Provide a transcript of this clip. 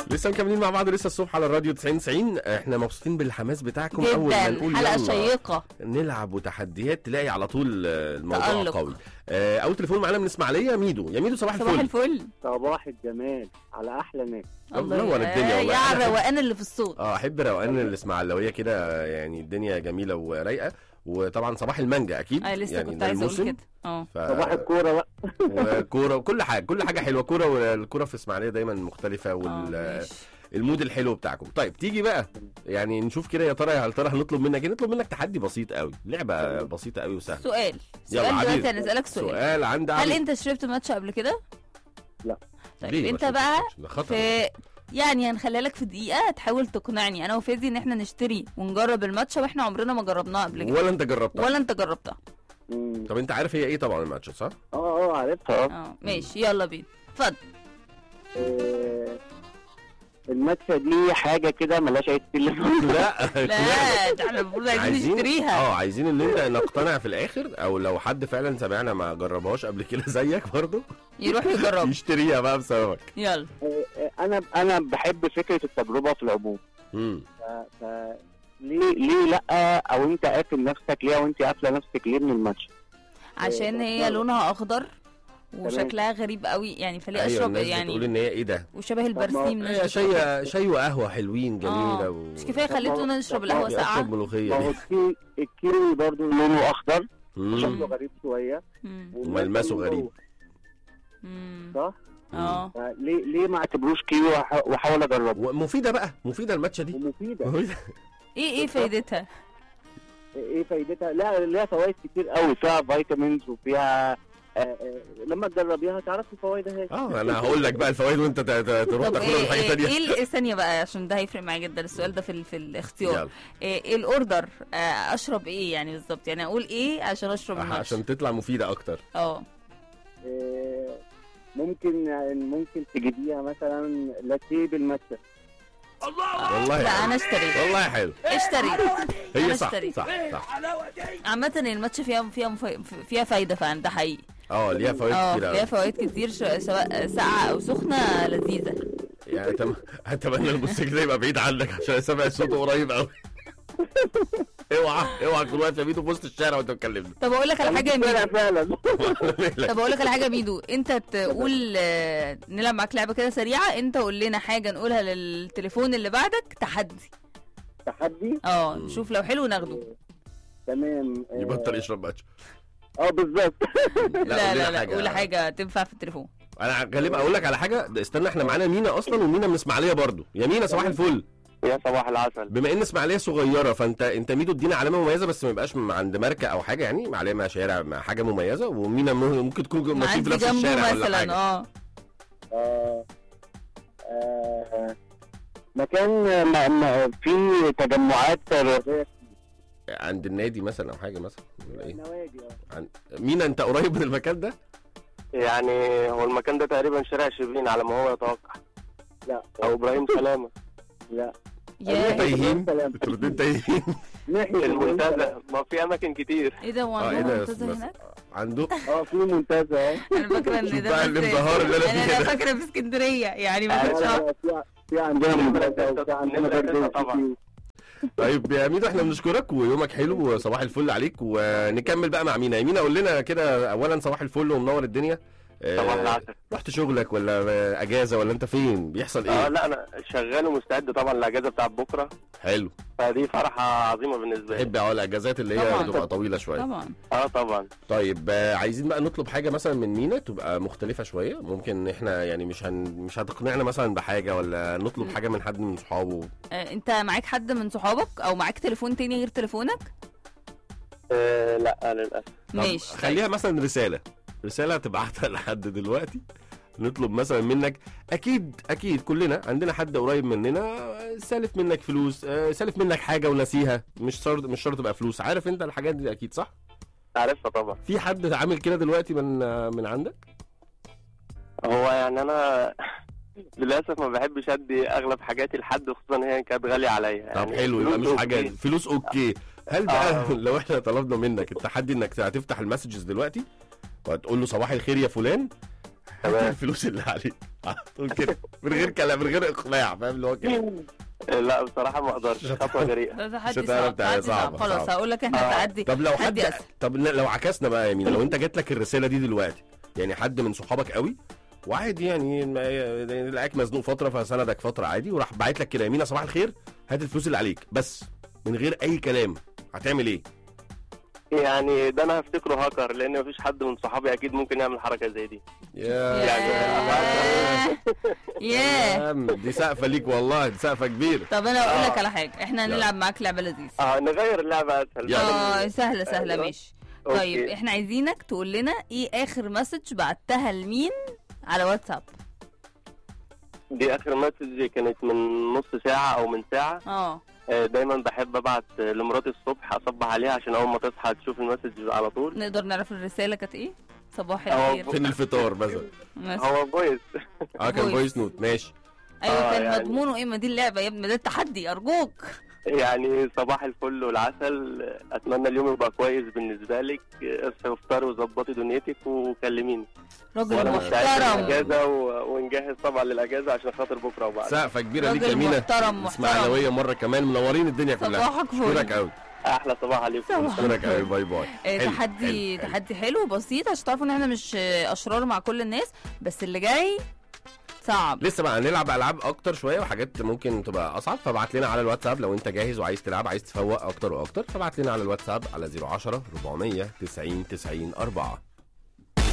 لسه مكملين مع بعض لسه الصبح على الراديو 90 90 احنا مبسوطين بالحماس بتاعكم اول ما جدا نقول حلقه يلا شيقه نلعب وتحديات تلاقي على طول آه، الموضوع تألق. قوي آه، اول تليفون معانا من اسماعيليه ميدو يا ميدو صباح صباح الفل الفل صباح الجمال على احلى ناس منور الدنيا والله. يا على أنا أحب- الروقان اللي في الصوت اه احب روقان الاسماعيلاويه كده يعني الدنيا جميله ورايقه وطبعا صباح المانجا اكيد اه لسه يعني كنت ده عايزه اقول الموسم. كده اه ف... صباح الكوره بقى وكوره وكل حاجه كل حاجه حلوه كوره والكوره في اسماعيليه دايما مختلفه اه وال... ماشي. المود الحلو بتاعكم طيب تيجي بقى يعني نشوف كده يا ترى يا ترى هنطلب منك ايه نطلب منك تحدي بسيط قوي لعبه بسيطه قوي وسهله سؤال يلا سؤال عبيد. دلوقتي هنسألك سؤال سؤال عند هل عبيد. انت شربت ماتش قبل كده؟ لا. طيب ليه ما انت شفتش بقى ماتش؟ ده خطر في يعني هنخليها لك في دقيقة تحاول تقنعني انا وفادي ان احنا نشتري ونجرب الماتش واحنا عمرنا ما جربناه قبل كده ولا انت جربتها ولا انت جربتها مم. طب انت عارف هي ايه طبعا الماتش صح؟ اه اه عارفها اه اه ماشي يلا بينا اتفضل آه، الماتشة دي حاجة كده ملهاش أي تكلم لا لا ده احنا المفروض عايزين نشتريها اه عايزين ان انت نقتنع في الاخر او لو حد فعلا سمعنا ما جربهاش قبل كده زيك برضه يروح يجرب يشتريها بقى بسببك يلا أنا أنا بحب فكرة التجربة في العموم امم ف... ف... ليه ليه لأ أو أنت قافل نفسك ليه أو أنت قافلة نفسك ليه من الماتش؟ عشان هي لونها اخضر وشكلها غريب قوي يعني فليه ايوه اشرب الناس بتقول يعني ان هي ايه ده؟ وشبه البرسيم هي ناس شاي شاي وقهوه حلوين جميله آه. و... مش كفايه خليتونا نشرب القهوه يا اشرب ساقعه ملوخيه ما هو دي. الكي... الكيوي برضه لونه أخضر مم. شكله غريب شوية مم. وملمسه والملمس غريب. جوه، مم. صح؟ اه فليه ليه ما اعتبروش كيوي وأح- واحاول اجربه ومفيده بقى مفيده الماتشه دي ومفيده مفيدة. ايه ايه فايدتها ايه فايدتها لا ليها فوائد كتير قوي فيها فيتامينز وفيها آه، آه، لما تجربيها تعرفي فوائدها هي اه انا هقول لك بقى الفوائد وانت ت- ت- تروح طب تاخدها من ايه حاجه ايه, ثانيه إيه ال- ثانيه بقى عشان ده هيفرق معايا جدا السؤال ده في ال- في الاختيار يلا ايه, إيه الاوردر آه اشرب ايه يعني بالظبط يعني اقول ايه عشان اشرب الماتش عشان تطلع مفيده اكتر اه آه، ممكن ممكن تجيبيها مثلا لاتيه بالماتشا والله لا حلو. انا اشتريت والله حلو اشتريت هي أنا صح اشتريت. صح صح عامة الماتش فيها فيها مف- فيها فايدة فعلا ده حقيقي اه ليها فوائد اه كتير فيها قوي فوائد كتير ش- سواء ساقعة او سخنة لذيذة يعني أتم... اتمنى الموسيقى ده يبقى بعيد عنك عشان سامع صوته قريب قوي اوعى اوعى تكون واقف يا ميدو في وسط الشارع وانت بتكلمني طب اقول لك على حاجة يا ميدو فعلا طب اقول لك على حاجه يا ميدو انت تقول آه، نلعب معاك لعبه كده سريعه انت قول لنا حاجه نقولها للتليفون اللي بعدك تحدي تحدي اه نشوف لو حلو ناخده تمام آه، يبطل يشرب ماتش اه بالظبط لا قول لا لنا لا حاجة. قول حاجه تنفع في التليفون انا غالبا اقول لك على حاجه ده استنى احنا معانا مينا اصلا ومينا من اسماعيليه برضو يا مينا صباح الفل يا صباح العسل بما ان اسماعيليه صغيره فانت انت ميدو ادينا علامه مميزه بس ما يبقاش من عند ماركه او حاجه يعني علامه شارع مع حاجه مميزه ومينا مم- ممكن تكون ماشيين في معدي نفس جنبه الشارع ولا مثلا حاجه اه آه، آه، مكان ما ما في تجمعات رياضيه عند النادي مثلا او حاجه مثلا ولا ايه نوادي اه عن... مينا انت قريب من المكان ده يعني هو المكان ده تقريبا شارع شربين على ما هو يتوقع لا او ابراهيم سلامه لا ياه تايهين سلام. بتردين تايهين ناحيه المنتزه ما في اماكن كتير ايه ده هو اه ايه عندهم ده منتزه بس- هناك عنده اه في منتزه اه انا فاكره شوف ان ده بقى بس- الانبهار اللي أنا فيه انا ده. فاكره في اسكندريه يعني ما لا، كنتش لا، أعرف. لا، في في عندنا منتزه وفي عندنا نمرة برضه تسعة طبعا. طيب يا ميدو احنا بنشكرك ويومك حلو وصباح الفل عليك ونكمل بقى مع مينا يا مينا قول لنا كده اولا صباح الفل ومنور الدنيا آه، صباح العسل رحت شغلك ولا اجازه ولا انت فين بيحصل اه ايه لا انا شغال ومستعد طبعا للاجازه بتاعت بكره حلو فدي فرحه عظيمه بالنسبه لي بحب اه الاجازات اللي هي طبعاً. بتبقى طويله شويه طبعا اه طبعا طيب آه، عايزين بقى نطلب حاجه مثلا من مينا تبقى مختلفه شويه ممكن احنا يعني مش هن... مش هتقنعنا مثلا بحاجه ولا نطلب حاجه من حد من صحابه آه، انت معاك حد من صحابك او معاك تليفون تاني غير تليفونك آه لا للاسف طب ماشي خليها مثلا رساله رساله تبعتها لحد دلوقتي نطلب مثلا منك اكيد اكيد كلنا عندنا حد قريب مننا سالف منك فلوس آه، سالف منك حاجه ونسيها مش شرط مش شرط تبقى فلوس عارف انت الحاجات دي اكيد صح عارفها طبعا في حد عامل كده دلوقتي من آه، من عندك هو يعني انا للاسف ما بحبش ادي اغلب حاجاتي لحد خصوصا هي كانت غاليه عليا طب يعني حلو يبقى فلوس مش حاجه أوكي. فلوس اوكي هل بقى آه. لو احنا طلبنا منك التحدي انك هتفتح المسجز دلوقتي وهتقول له صباح الخير يا فلان تمام الفلوس اللي عليك على طول كده من غير كلام من غير اقناع فاهم اللي هو كده لا بصراحه ما اقدرش خطوه جريئه ده تحدي الشطارة صعب بتاعي تحدي صعب صعبة، خلاص صعبة. هقول لك احنا آه. تعدي طب لو حد تحدي أسهل. طب ن- لو عكسنا بقى يا مينا لو انت جات لك الرساله دي دلوقتي يعني حد من صحابك قوي واحد يعني ما- يعني لقاك مزنوق فتره فسندك فتره عادي وراح باعت لك كده يا مينا صباح الخير هات الفلوس اللي عليك بس من غير اي كلام هتعمل ايه؟ يعني ده انا هفتكره هاكر لان مفيش حد من صحابي اكيد ممكن يعمل حركه زي دي يا ياه ياه عم، دي سقفه ليك والله دي سقفه كبيره طب انا اقول لك آه. على حاجه احنا هنلعب معاك لعبه لذيذه اه نغير اللعبه اسهل يلا. اه سهله سهله أيوة. ماشي أوكي. طيب احنا عايزينك تقول لنا ايه اخر مسج بعتها لمين على واتساب دي اخر مسج كانت من نص ساعه او من ساعه اه آه، دايما بحب ابعت لمراتي الصبح اصبح عليها عشان اول ما تصحى تشوف المسج على طول نقدر نعرف الرساله كانت ايه صباح هو الخير فين الفطار مثلا مثلا. هو فويس اه كان Voice. فويس نوت ماشي ايوه آه، كان يعني- مضمونه ايه ما دي اللعبه يا ابني ده التحدي ارجوك يعني صباح الفل والعسل اتمنى اليوم يبقى كويس بالنسبه لك اصحي وافطري وظبطي دنيتك وكلميني راجل وانا مستعد محترم للاجازه و... ونجهز طبعا للاجازه عشان خاطر بكره وبعد سقفه كبيره ليك يا راجل مينا محترم محترم اسماعيلويه مره كمان منورين الدنيا كلها صباحك فل. اشكرك قوي احلى صباح عليكم صباح اشكرك قوي باي باي آه، حلو، تحدي حلو، حلو. تحدي حلو بسيط عشان تعرفوا ان احنا مش آه، اشرار مع كل الناس بس اللي جاي صعب لسه بقى هنلعب العاب اكتر شويه وحاجات ممكن تبقى اصعب فابعت لنا على الواتساب لو انت جاهز وعايز تلعب عايز تفوق اكتر واكتر فابعت لنا على الواتساب على 010 400 90 90 4